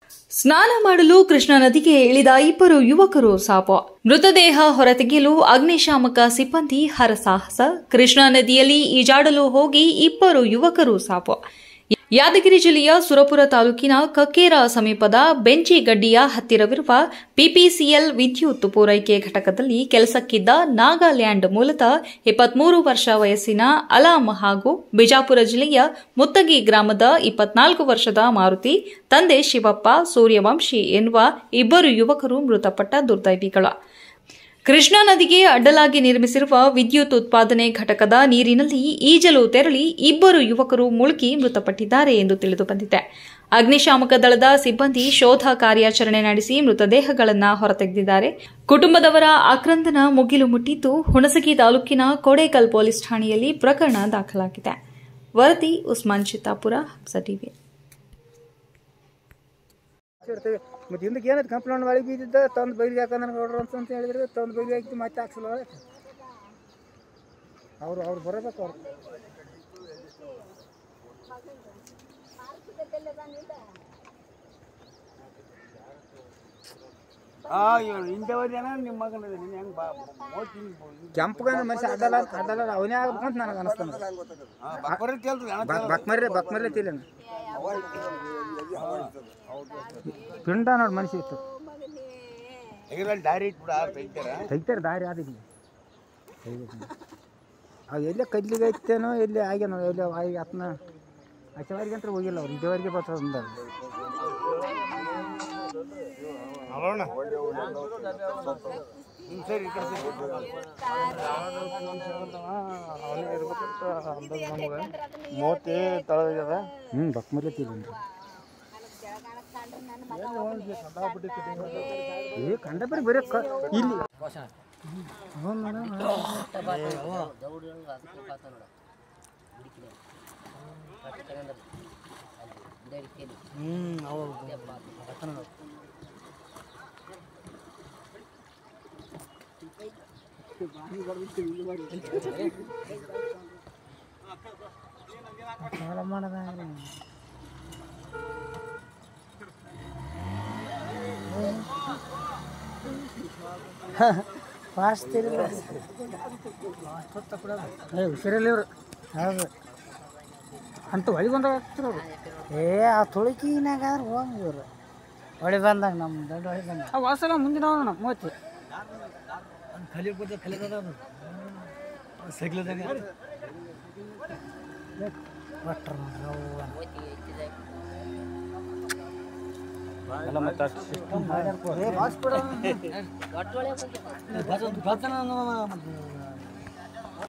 ಸ್ನಾನ ಮಾಡಲು ಕೃಷ್ಣಾ ನದಿಗೆ ಇಳಿದ ಇಬ್ಬರು ಯುವಕರು ಸಾವು ಮೃತದೇಹ ಹೊರತೆಗೆಯಲು ಅಗ್ನಿಶಾಮಕ ಸಿಬ್ಬಂದಿ ಹರಸಾಹಸ ಕೃಷ್ಣಾ ನದಿಯಲ್ಲಿ ಈಜಾಡಲು ಹೋಗಿ ಇಬ್ಬರು ಯುವಕರು ಸಾವು ಯಾದಗಿರಿ ಜಿಲ್ಲೆಯ ಸುರಪುರ ತಾಲೂಕಿನ ಕಕ್ಕೇರ ಸಮೀಪದ ಬೆಂಚಿಗಡ್ಡಿಯ ಹತ್ತಿರವಿರುವ ಪಿಪಿಸಿಎಲ್ ವಿದ್ಯುತ್ ಪೂರೈಕೆ ಘಟಕದಲ್ಲಿ ಕೆಲಸಕ್ಕಿದ್ದ ನಾಗಾಲ್ಯಾಂಡ್ ಮೂಲತಃ ಇಪ್ಪತ್ಮೂರು ವರ್ಷ ವಯಸ್ಸಿನ ಅಲಾಂ ಹಾಗೂ ಬಿಜಾಪುರ ಜಿಲ್ಲೆಯ ಮುತ್ತಗಿ ಗ್ರಾಮದ ಇಪ್ಪತ್ನಾಲ್ಕು ವರ್ಷದ ಮಾರುತಿ ತಂದೆ ಶಿವಪ್ಪ ಸೂರ್ಯವಂಶಿ ಎನ್ನುವ ಇಬ್ಬರು ಯುವಕರು ಮೃತಪಟ್ಟ ದುರ್ದೈವಿಗಳು ಕೃಷ್ಣಾ ನದಿಗೆ ಅಡ್ಡಲಾಗಿ ನಿರ್ಮಿಸಿರುವ ವಿದ್ಯುತ್ ಉತ್ಪಾದನೆ ಘಟಕದ ನೀರಿನಲ್ಲಿ ಈಜಲು ತೆರಳಿ ಇಬ್ಬರು ಯುವಕರು ಮುಳುಗಿ ಮೃತಪಟ್ಟಿದ್ದಾರೆ ಎಂದು ತಿಳಿದು ಬಂದಿದೆ ಅಗ್ನಿಶಾಮಕ ದಳದ ಸಿಬ್ಬಂದಿ ಶೋಧ ಕಾರ್ಯಾಚರಣೆ ನಡೆಸಿ ಮೃತದೇಹಗಳನ್ನು ಹೊರತೆಗೆದಿದ್ದಾರೆ ಕುಟುಂಬದವರ ಆಕ್ರಂದನ ಮುಗಿಲು ಮುಟ್ಟಿದ್ದು ಹುಣಸಗಿ ತಾಲೂಕಿನ ಕೋಡೇಕಲ್ ಪೊಲೀಸ್ ಠಾಣೆಯಲ್ಲಿ ಪ್ರಕರಣ ದಾಖಲಾಗಿದೆ ವರದಿ ಉಸ್ಮಾನ್ ಚಿತ್ತಾಪುರ ಹಬ್ಸ ಟಿವಿ ಇರ್ತೇವೆ ಮತ್ತು ಹಿಂದಕ್ಕೆ ಏನದು ಕಂಪ್ಲೇಂಟ್ ಒಳಗೆ ಬಿದ್ದಿದ್ದ ತಂದು ಬೈಲಿ ಹಾಕ ನನಗೆ ನೋಡ್ರಿ ಅಂತ ಹೇಳಿದ್ರೆ ತಂದು ಬೈಲಿ ಹಾಕಿ ಮತ್ತೆ ಹಾಕ್ಸಲ್ಲ ಅವ್ರು ಅವ್ರು ಬರಬೇಕು ಅವ್ರು ಕೆಂಪಗನ ಮನುಷ್ಯ ಅಡ್ಡಲ್ಲ ಅಡ್ಡಲ್ಲ ಅವನೇ ಆಗ್ಬೇಕಂತ ನನಗೆ ಅನಿಸ್ತಾನೆ ಬಕ್ಮರ್ರೆ ಬಕ್ಮರ್ರೆ ತಿಲ್ಲ ಪಿಂಡ ನೋಡಿ ಮನುಷ್ಯ ಇತ್ತು ದಾರಿ ಇಟ್ಬಿಡ ತೆಗಿತಾರ ತೆಗಿತಾರೆ ದಾರಿ ಆದಿಲ್ಲ ಅವು ಎಲ್ಲೇ ಕಡ್ಲಿಗೆ ಐತೇನೋ ಎಲ್ಲಿ ಆಗ್ಯಾನೋ ಎಲ್ಲಿ ಆಗಿ ಆತನ ಅಚವಾರಿಗೆ ಅಂತ ಹೋಗಿಲ್ಲ ಅವ್ರು ಇದುವರೆಗೆ ಬರ್ತದೆ ಅಂದ ನೋಡೋಣ ಸರಿ ಈ ಕಡೆ ಅವನೇ ಇರ್ಬೇಕಂತ ಅಂದಾಜು ನಮಗೆ ಮೂವತ್ತೇ ತಳದ ಹ್ಞೂ ಬಕ್ಮರ್ಲೆ ತಿಲ್ಲ ಏ ಕಂಡಪರಿ ಬರೀ ಕ ಇಲ್ಲಿ ಫಾಸ್ಟ್ ಏ ಹುಷಾರಲ್ಲಿ ಇವ್ರು ಹೌದು ಅಂತ ಹೊಳಿ ಬಂದಾಗ ಆಗ್ತಿರು ಅವ್ರು ಏ ಆ ತುಳುಕಿನಾಗ ಹೋಗಿ ಇವ್ರು ಹೊಳಿ ಬಂದಾಗ ನಮ್ಮ ದೊಡ್ಡ ಹೊಳಿ ಬಂದಾಗ ಆ ವಾಸಲ ಮುಂದಿನ ನಮ್ಮ ಮೂವತ್ತು ಖಾಲಿ ಕೊಟ್ಟು ಖಾಲಿ ಸಗ್ಲದಾಗ ಭಟ್ರ ನೋಡ್ರಿ ಅವ್ವ. ಎಲ್ಲ ಮತ್ತೆ ಅಷ್ಟು system ಏ ಬಾಸ್ ಬಿಡು ಬರ್ತನ